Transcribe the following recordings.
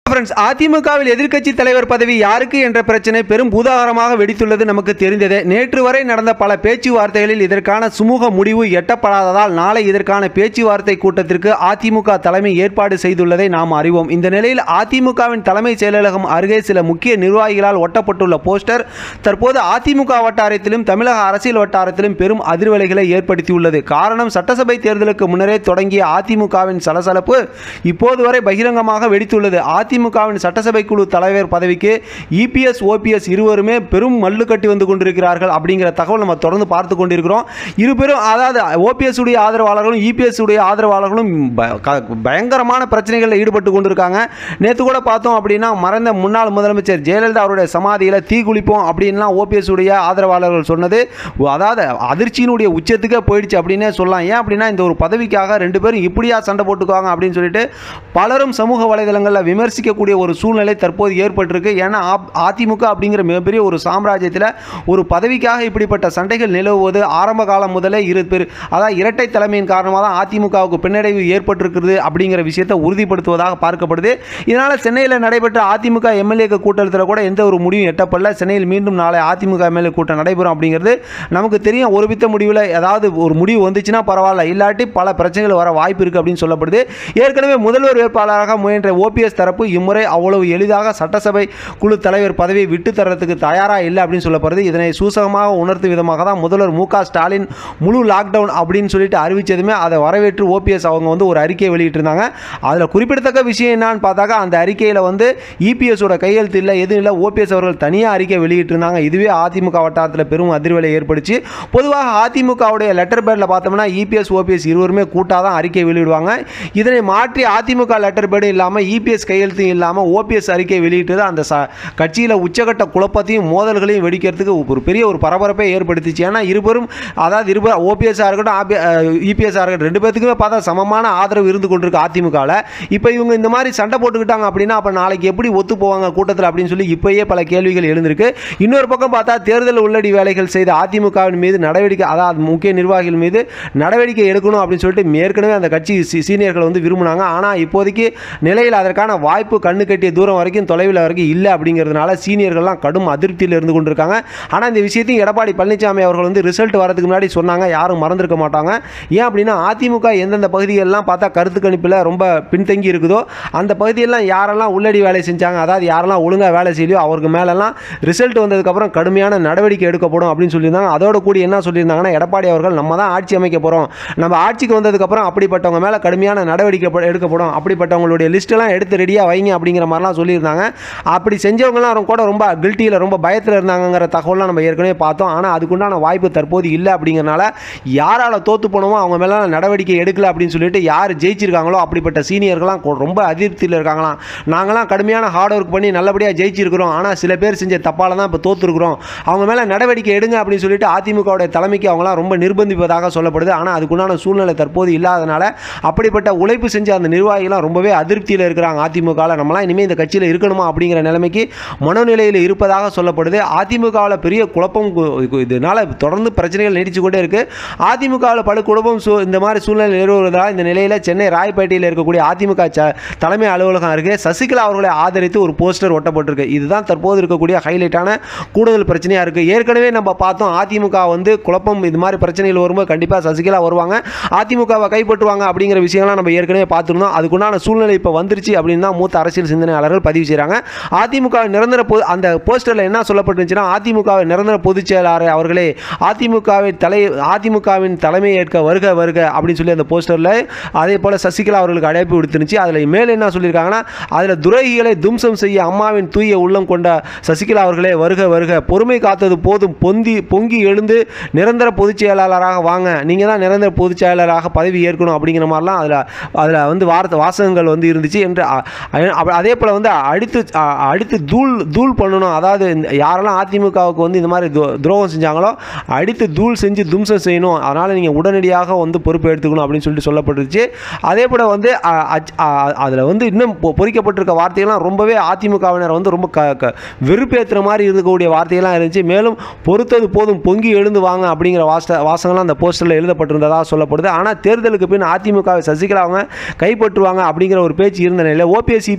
friends அதிமுகவில் எதிர்க்கட்சி தலைவர் பதவி யாருக்கு என்ற பிரச்சனை பெரும் பூதாகரமாக வெடித்துள்ளது நமக்கு தெரிந்தது நேற்று வரை நடந்த பல பேச்சுவார்த்தைகளில் இதற்கான சுமூக முடிவு எட்டப்படாததால் நாளை இதற்கான பேச்சுவார்த்தை கூட்டத்திற்கு அதிமுக தலைமை ஏற்பாடு செய்துள்ளதை நாம் அறிவோம் இந்த நிலையில் அதிமுகவின் தலைமை செயலகம் அருகே சில முக்கிய நிர்வாகிகளால் ஒட்டப்பட்டுள்ள போஸ்டர் தற்போது அதிமுக வட்டாரத்திலும் தமிழக அரசியல் வட்டாரத்திலும் பெரும் அதிர்வலைகளை ஏற்படுத்தியுள்ளது காரணம் சட்டசபை தேர்தலுக்கு முன்னரே தொடங்கிய அதிமுகவின் சலசலப்பு இப்போது வரை பகிரங்கமாக வெடித்துள்ளது அதிமுகவின் சட்டசபை குழு தலைவர் பதவிக்கு இபிஎஸ் ஓபிஎஸ் இருவருமே பெரும் மல்லு கட்டி வந்து கொண்டிருக்கிறார்கள் அப்படிங்கிற தகவல் நம்ம தொடர்ந்து பார்த்து கொண்டிருக்கிறோம் இருபெரும் அதாவது ஓபிஎஸ் உடைய ஆதரவாளர்களும் இபிஎஸ் உடைய ஆதரவாளர்களும் ப- க- பயங்கரமான பிரச்சனைகளில் ஈடுபட்டு கொண்டிருக்காங்க நேற்று கூட பார்த்தோம் அப்படின்னா மறைந்த முன்னாள் முதலமைச்சர் ஜெயலலிதா அவருடைய சமாதியில் தீ குளிப்போம் அப்படின்லாம் ஓபிஎஸ் உடைய ஆதரவாளர்கள் சொன்னது அதாவது அதிர்ச்சியினுடைய உச்சத்துக்கே போயிடுச்சு அப்படின்னே சொல்லலாம் ஏன் அப்படின்னா இந்த ஒரு பதவிக்காக ரெண்டு பேரும் இப்படியா சண்டை போட்டுக்குவாங்க அப்படின்னு சொல்லிட்டு பலரும் சமூக வலைதளங்களில் விமர்சிக்கக்கூடிய ஒரு சூழ்நிலை தற்போது ஏற்பட்டிருக்கு ஏன்னா ஆப்- அதிமுக அப்படிங்கிற மிகப்பெரிய ஒரு சாம்ராஜ்யத்தில் ஒரு பதவிக்காக இப்படிப்பட்ட சண்டைகள் நிலவுவது ஆரம்ப காலம் முதலே இரு பெரு அதாவது இரட்டை தலைமையின் காரணமாக தான் அதிமுகவுக்கு பின்னடைவு ஏற்பட்டிருக்கிறது அப்படிங்கிற விஷயத்தை உறுதிப்படுத்துவதாக பார்க்கப்படுது இதனால் சென்னையில் நடைபெற்ற அதிமுக எம்எல்ஏ கூட்டத்தில் கூட எந்த ஒரு முடிவும் எட்டப்படல சென்னையில் மீண்டும் நாளை அதிமுக எம்எல்ஏ கூட்டம் நடைபெறும் அப்படிங்கிறது நமக்கு தெரியும் ஒருமித்த முடிவில் ஏதாவது ஒரு முடிவு வந்துச்சுன்னா பரவாயில்ல இல்லாட்டி பல பிரச்சனைகள் வர வாய்ப்பு இருக்குது அப்படின்னு சொல்லப்படுது ஏற்கனவே முதல்வர் வேட்பாளராக முயன்ற ஓபிஎஸ் தரப்பு இம்முறை அவ்வளவு எளிதாக சட்டசபை குழு தலைவர் பதவியை விட்டு தரத்துக்கு தயாராக இல்லை அப்படின்னு சொல்லப்படுது இதனை சூசகமாக உணர்த்தும் விதமாக தான் முதல்வர் மு க ஸ்டாலின் முழு லாக்டவுன் அப்படின்னு சொல்லிட்டு அறிவிச்சதுமே அதை வரவேற்று ஓபிஎஸ் அவங்க வந்து ஒரு அறிக்கையை வெளியிட்டிருந்தாங்க அதில் குறிப்பிடத்தக்க விஷயம் என்னன்னு பார்த்தாக்கா அந்த அறிக்கையில் வந்து இபிஎஸோட கையெழுத்து இல்லை எதுவும் இல்லை ஓபிஎஸ் அவர்கள் தனியாக அறிக்கை வெளியிட்டிருந்தாங்க இதுவே அதிமுக வட்டாரத்தில் பெரும் அதிர்வலை ஏற்படுச்சு பொதுவாக அதிமுகவுடைய லெட்டர் பேடில் பார்த்தோம்னா இபிஎஸ் ஓபிஎஸ் இருவருமே கூட்டாக தான் அறிக்கை வெளியிடுவாங்க இதனை மாற்றி அதிமுக லெட்டர் பேடும் இல்லாமல் இபிஎஸ் கையெழுத்தும் இல்லாமல் ஓபிஎஸ் அறிக்கை வெளியிட்டது அந்த ச கட்சியில் உச்சகட்ட குழப்பத்தையும் மோதல்களையும் வெடிக்கிறதுக்கு ஒரு பெரிய ஒரு பரபரப்பை ஏற்படுத்திச்சு ஏன்னா இருவரும் அதாவது இருவர் ஓபிஎஸ்ஸாக இருக்கட்டும் இபிஎஸ்ஸாக இருக்கட்டும் ரெண்டு பேத்துக்குமே பார்த்தா சமமான ஆதரவு இருந்து கொண்டிருக்கு அதிமுகவில் இப்போ இவங்க இந்த மாதிரி சண்டை போட்டுக்கிட்டாங்க அப்படின்னா அப்போ நாளைக்கு எப்படி ஒத்து போவாங்க கூட்டத்தில் அப்படின்னு சொல்லி இப்போயே பல கேள்விகள் எழுந்திருக்கு இன்னொரு பக்கம் பார்த்தா தேர்தல் உள்ளடி வேலைகள் செய்த அதிமுகவின் மீது நடவடிக்கை அதாவது முக்கிய நிர்வாகிகள் மீது நடவடிக்கை எடுக்கணும் அப்படின்னு சொல்லிட்டு ஏற்கனவே அந்த கட்சி சி- சீனியர்கள் வந்து விரும்பினாங்க ஆனால் இப்போதைக்கு நிலையில் அதற்கான வாய்ப்பு கண்ணு கட்டிய தூரம் வரைக்கும் தொலைவில் வரைக்கும் இல்லை அப்படிங்கிறதுனால சீனியர்கள்லாம் கடும் அதிருப்தியில் இருந்து கொண்டிருக்காங்க ஆனால் இந்த விஷயத்தையும் எடப்பாடி பழனிசாமி அவர்கள் வந்து ரிசல்ட் வரதுக்கு முன்னாடி சொன்னாங்க யாரும் மறந்துருக்க மாட்டாங்க ஏன் அப்படின்னா அதிமுக எந்தெந்த பகுதிகளெல்லாம் பார்த்தா கருத்து கணிப்பில் ரொம்ப பின்தங்கி இருக்குதோ அந்த பகுதியெல்லாம் யாரெல்லாம் உள்ளடி வேலை செஞ்சாங்க அதாவது யாரெல்லாம் ஒழுங்காக வேலை செய்யலையோ அவருக்கு மேலெல்லாம் ரிசல்ட் வந்ததுக்கப்புறம் கடுமையான நடவடிக்கை எடுக்கப்படும் அப்படின்னு சொல்லியிருந்தாங்க அதோட கூடி என்ன சொல்லியிருந்தாங்கன்னா எடப்பாடி அவர்கள் நம்ம தான் ஆட்சி அமைக்க போகிறோம் நம்ம ஆட்சிக்கு வந்ததுக்கப்புறம் அப்படிப்பட்டவங்க மேலே கடுமையான நடவடிக்கை ப- எடுக்கப்படும் அப்படிப்பட்டவங்களுடைய லிஸ்ட்டெல்லாம் எடுத்து ரெடியாக வைங்க அப்படிங்கிற மாதிரிலாம் சொல்லியிருந்தாங்க அப்படி செஞ்சவங்கலாம் ரொம்ப- கூட ரொம்ப கில்ட்டியில் ரொம்ப பயத்தில் இருந்தாங்கங்கிற தகவலாம் நம்ம ஏற்கனவே பார்த்தோம் ஆனால் அதுக்குண்டான வாய்ப்பு தற்போது இல்லை அப்படிங்கிறனால யாரால் தோத்து போனோமோ அவங்க மேலே நடவடிக்கை எடுக்கல அப்படின்னு சொல்லிட்டு யார் ஜெயிச்சிருக்காங்களோ அப்படிப்பட்ட சீனியர்கள்லாம் கொ- ரொம்ப அதிருப்தியில் இருக்காங்களாம் நாங்களாம் கடுமையான ஹார்ட் ஒர்க் பண்ணி நல்லபடியாக ஜெயிச்சிருக்கிறோம் ஆனால் சில பேர் செஞ்ச தப்பால தான் இப்போ தோத்துருக்குறோம் அவங்க மேலே நடவடிக்கை எடுங்க அப்படின்னு சொல்லிட்டு அதிமுகவுடைய தலைமைக்கு அவங்களாம் ரொம்ப நிர்பந்திப்பதாக சொல்லப்படுது ஆனால் அதுக்குண்டான சூழ்நிலை தற்போது இல்லாதனால அப்படிப்பட்ட உழைப்பு செஞ்ச அந்த நிர்வாகிகளாம் ரொம்பவே அதிருப்தியில் இருக்கிறாங்க அதிமுகவில் நம்மளாம் இனிமேல் இந்த கட்சியில் இருக்கணுமா அப்படிங்கிற நிலைமைக்கு மனநிலையில் இருப்பதாக சொல்லப்படுது அதிமுகவில் பெரிய குழப்பம் கு- கு- இதனால தொடர்ந்து பிரச்சனைகள் நீடிச்சு கொண்டே இருக்கு அதிமுகவில் பல குழப்பம் சூ இந்த மாதிரி சூழ்நிலை நிலவுவதால் இந்த நிலையில் சென்னை ராயப்பேட்டையில் இருக்கக்கூடிய அதிமுக ச- தலைமை அலுவலகம் அருகே சசிகலா அவர்களை ஆதரித்து ஒரு போஸ்டர் ஒட்டப்பட்டிருக்கு இதுதான் தற்போது இருக்கக்கூடிய ஹைலைட்டான கூடுதல் பிரச்சனையாக இருக்குது ஏற்கனவே நம்ம பார்த்தோம் அதிமுக வந்து குழப்பம் இது மாதிரி பிரச்சனைகள் வரும்போது கண்டிப்பாக சசிகலா வருவாங்க அதிமுகவை கைப்பற்றுவாங்க அப்படிங்கிற விஷயம்லாம் நம்ம ஏற்கனவே பார்த்துருந்தோம் அதுக்குண்டான சூழ்நிலை இப்போ வந்துருச்சு அப்படின்னு தான் மூத்த அரசியல் சிந்தனையாளர்கள் பதிவு செய்கிறாங்க அதிமுக நிரந்தர பொது அந்த போஸ்டரில் என்ன சொல்லப்பட்டுருந்துச்சுன்னா அதிமுகவை நிரந்தர பொதுச் செயலாளர் அவர்களே அதிமுகவின் தலை அதிமுகவின் தலைமை ஏற்க வருக வருக அப்படின்னு சொல்லி அந்த போஸ்டரில் அதே போல் சசிகலா அவர்களுக்கு அழைப்பு விடுத்துருந்துச்சு அதில் மேலே என்ன சொல்லியிருக்காங்கன்னா அதில் துரோகிகளை தும்சம் செய்ய அம்மாவின் தூய உள்ளம் கொண்ட சசிகலா அவர்களே வருக வருக பொறுமை காத்தது போதும் பொந்தி பொங்கி எழுந்து நிரந்தர பொதுச் செயலாளராக வாங்க நீங்கள் தான் நிரந்தர பொதுச் செயலாளராக பதவி ஏற்கணும் அப்படிங்கிற மாதிரிலாம் அதில் அதில் வந்து வார்த்தை வாசகங்கள் வந்து இருந்துச்சு என்று அ- அ- அதே போல் வந்து அடுத்து அ- அடுத்து தூள் தூள் பண்ணணும் அதாவது இந்த- யாரெல்லாம் அதிமுகவுக்கு வந்து இந்த மாதிரி துரோ- துரோகம் செஞ்சாங்களோ அடித்து தூள் செஞ்சு தும்சம் செய்யணும் அதனால் நீங்கள் உடனடியாக வந்து பொறுப்பு எடுத்துக்கணும் அப்படின்னு சொல்லிட்டு சொல்லப்பட்டுருச்சு அதே போல் வந்து அதில் வந்து இன்னும் பொ- பொறிக்கப்பட்டிருக்க வார்த்தைகள்லாம் ரொம்பவே அதிமுகவினர் வந்து ரொம்ப க க வெறுப்பேற்றுற மாதிரி இருக்கக்கூடிய வார்த்தைகள்லாம் இருந்துச்சு மேலும் பொறுத்தது போதும் பொங்கி எழுந்து வாங்க அப்படிங்கிற வாச வாசகம்லாம் அந்த போஸ்டரில் எழுதப்பட்டிருந்ததாக சொல்லப்படுது ஆனால் தேர்தலுக்கு பின் அதிமுகவை சசிகலா அவங்க கைப்பற்றுவாங்க அப்படிங்கிற ஒரு பேச்சு இருந்த நிலையில் ஓபிஎஸ்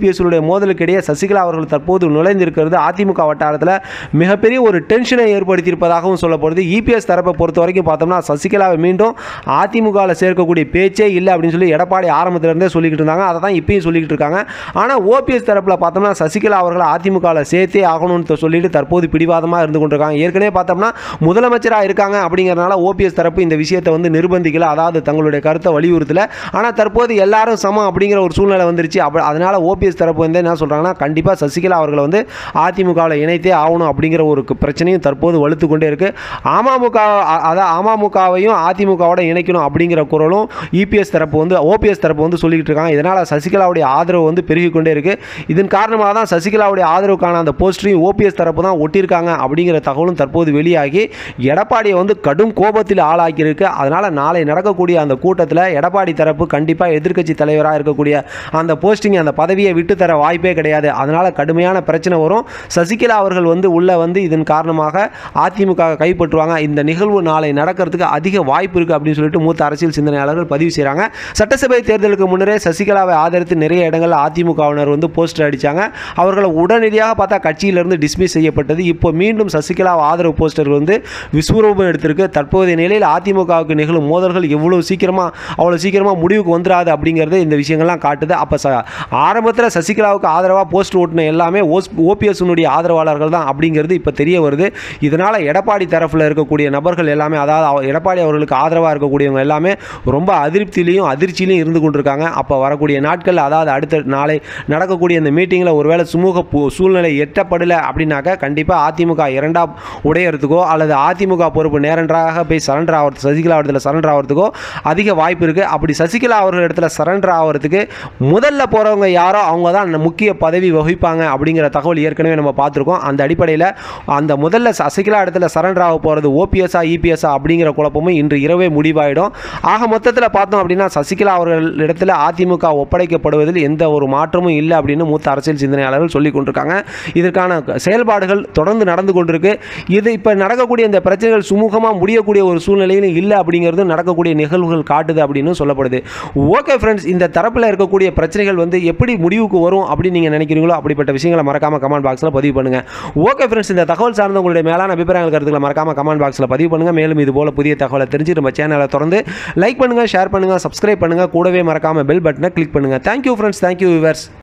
இபிஎஸ்னுடைய மோதலுக்கிடையே சசிகலா அவர்கள் தற்போது நுழைந்திருக்கிறது அதிமுக வட்டாரத்தில் மிகப்பெரிய ஒரு டென்ஷனை ஏற்படுத்தியிருப்பதாகவும் சொல்லப்படுது இபிஎஸ் தரப்பை பொறுத்த வரைக்கும் பார்த்தோம்னா சசிகலாவை மீண்டும் அதிமுகவில் சேர்க்கக்கூடிய பேச்சே இல்லை அப்படின்னு சொல்லி எடப்பாடி ஆரம்பத்திலிருந்தே சொல்லிக்கிட்டு இருந்தாங்க அதை தான் இப்பயும் சொல்லிக்கிட்டு இருக்காங்க ஆனால் ஓபிஎஸ் தரப்பில் பார்த்தோம்னா சசிகலா அவர்களை அதிமுகவில் சேர்த்தே ஆகணும்னு சொல்லிட்டு தற்போது பிடிவாதமாக இருந்து கொண்டிருக்காங்க ஏற்கனவே பார்த்தோம்னா முதலமைச்சராக இருக்காங்க அப்படிங்கிறனால ஓபிஎஸ் தரப்பு இந்த விஷயத்தை வந்து நிர்பந்திக்கல அதாவது தங்களுடைய கருத்தை வலியுறுத்தல ஆனால் தற்போது எல்லாரும் சமம் அப்படிங்கிற ஒரு சூழ்நிலை வந்துருச்சு அப்ப அதனால ஓபிஎஸ் தரப்பு வந்து என்ன சொல்கிறாங்கன்னா கண்டிப்பாக சசிகலா அவர்களை வந்து அதிமுகவில் இணைத்தே ஆகணும் அப்படிங்கிற ஒரு கு- பிரச்சனையும் தற்போது வலுத்து கொண்டே இருக்கு அமமுக அ- அதான் அமமுகவையும் அதிமுகவோட இணைக்கணும் அப்படிங்கிற குரலும் இபிஎஸ் தரப்பு வந்து ஓபிஎஸ் தரப்பு வந்து சொல்லிக்கிட்டு இருக்காங்க இதனால் சசிகலாவுடைய ஆதரவு வந்து பெருகி கொண்டே இருக்கு இதன் காரணமாக தான் சசிகலாவுடைய ஆதரவுக்கான அந்த போஸ்டரையும் ஓபிஎஸ் தரப்பு தான் ஒட்டியிருக்காங்க அப்படிங்கிற தகவலும் தற்போது வெளியாகி எடப்பாடியை வந்து கடும் கோபத்தில் ஆளாக்கியிருக்கு அதனால் நாளை நடக்கக்கூடிய அந்த கூட்டத்தில் எடப்பாடி தரப்பு கண்டிப்பாக எதிர்க்கட்சி தலைவராக இருக்கக்கூடிய அந்த போஸ்டிங் அந்த பதவியை விட்டு தர வாய்ப்பே கிடையாது அதனால் கடுமையான பிரச்சனை வரும் சசிகலா அவர்கள் வந்து உள்ள வந்து இதன் காரணமாக அதிமுக கைப்பற்றுவாங்க இந்த நிகழ்வு நாளை நடக்கிறதுக்கு அதிக வாய்ப்பு இருக்குது அப்படின்னு சொல்லிட்டு மூத்த அரசியல் சிந்தனையாளர்கள் பதிவு செய்கிறாங்க சட்டசபை தேர்தலுக்கு முன்னரே சசிகலாவை ஆதரித்து நிறைய இடங்களில் அதிமுகவினர் வந்து போஸ்டர் அடித்தாங்க அவர்களை உடனடியாக பார்த்தா கட்சியிலிருந்து டிஸ்மிஸ் செய்யப்பட்டது இப்போ மீண்டும் சசிகலா ஆதரவு போஸ்டர் வந்து விஸ்வரூபம் எடுத்திருக்கு தற்போதைய நிலையில் அதிமுகவுக்கு நிகழும் மோதல்கள் எவ்வளோ சீக்கிரமாக அவ்வளோ சீக்கிரமாக முடிவுக்கு வந்துடாது அப்படிங்கிறது இந்த விஷயங்கள்லாம் காட்டுது அப்போ ச ஆரம்பத்தில் சசிகலாவுக்கு ஆதரவாக போஸ்ட் ஓட்டின எல்லாமே ஓஸ் ஓபிஎஸ்னுடைய ஆதரவாளர்கள் தான் அப்படிங்கிறது இப்போ தெரிய வருது இதனால் எடப்பாடி தரப்பில் இருக்கக்கூடிய நபர்கள் எல்லாமே அதாவது அவ- எடப்பாடி அவர்களுக்கு ஆதரவாக இருக்கக்கூடியவங்க எல்லாமே ரொம்ப அதிருப்தியிலையும் அதிர்ச்சியிலையும் இருந்து கொண்டிருக்காங்க அப்போ வரக்கூடிய நாட்கள் அதாவது அடுத்த நாளை நடக்கக்கூடிய இந்த மீட்டிங்கில் ஒருவேளை சுமூக பு- சூழ்நிலை எட்டப்படலை அப்படின்னாக்கா கண்டிப்பாக அதிமுக இரண்டா உடையறதுக்கோ அல்லது அதிமுக பொறுப்பு நேரன்றாக போய் சரண்டர் ஆகிறது சசிகலா இடத்துல சரண்டர் ஆகிறதுக்கோ அதிக வாய்ப்பு இருக்குது அப்படி சசிகலா அவர்கள் இடத்துல சரண்டர் ஆகிறதுக்கு முதல்ல போகிறவங்க யாரோ அவங்க தான் அந்த முக்கிய பதவி வகிப்பாங்க அப்படிங்கிற தகவல் ஏற்கனவே நம்ம பார்த்துருக்கோம் அந்த அடிப்படையில் அந்த முதல்ல சசிகலா இடத்துல சரண்டர் ஆக போகிறது ஓபிஎஸ்ஆ இபிஎஸ்ஆ அப்படிங்கிற குழப்பமும் இன்று இரவே முடிவாயிடும் ஆக மொத்தத்தில் பார்த்தோம் அப்படின்னா சசிகலா அவர்கள் இடத்துல அதிமுக ஒப்படைக்கப்படுவதில் எந்த ஒரு மாற்றமும் இல்லை அப்படின்னு மூத்த அரசியல் சிந்தனையாளர்கள் சொல்லி கொண்டிருக்காங்க இதற்கான செயல்பாடுகள் தொடர்ந்து நடந்து கொண்டிருக்கு இது இப்போ நடக்கக்கூடிய இந்த பிரச்சனைகள் சுமூகமாக முடியக்கூடிய ஒரு சூழ்நிலையிலும் இல்லை அப்படிங்கிறது நடக்கக்கூடிய நிகழ்வுகள் காட்டுது அப்படின்னு சொல்லப்படுது ஓகே ஃப்ரெண்ட்ஸ் இந்த தரப்பில் இருக்கக்கூடிய பிரச்சனைகள் வந்து எப்படி முடிவுக்கு வரும் அப்படின்னு நீங்கள் நினைக்கிறீங்களோ அப்படிப்பட்ட விஷயங்களை மறக்காம கமெண்ட் பாக்ஸில் பதிவு பண்ணுங்க ஓகே ஃப்ரெண்ட்ஸ் இந்த தகவல் சார்ந்த உங்களுடைய மேலான அபிப்பிராயங்கள் கருத்துக்களை மறக்காம கமெண்ட் பாக்ஸில் பதிவு பண்ணுங்க மேலும் இது போல புதிய தகவலை தெரிஞ்சு நம்ம சேனலை தொடர்ந்து லைக் பண்ணுங்க ஷேர் பண்ணுங்க சப்ஸ்கிரைப் பண்ணுங்க கூடவே மறக்காம பெல் பட்டனை கிளிக் பண்ணுங்க தேங்க்யூ ஃப்ரெண்ட்ஸ் தேங்க்யூ விவர்ஸ்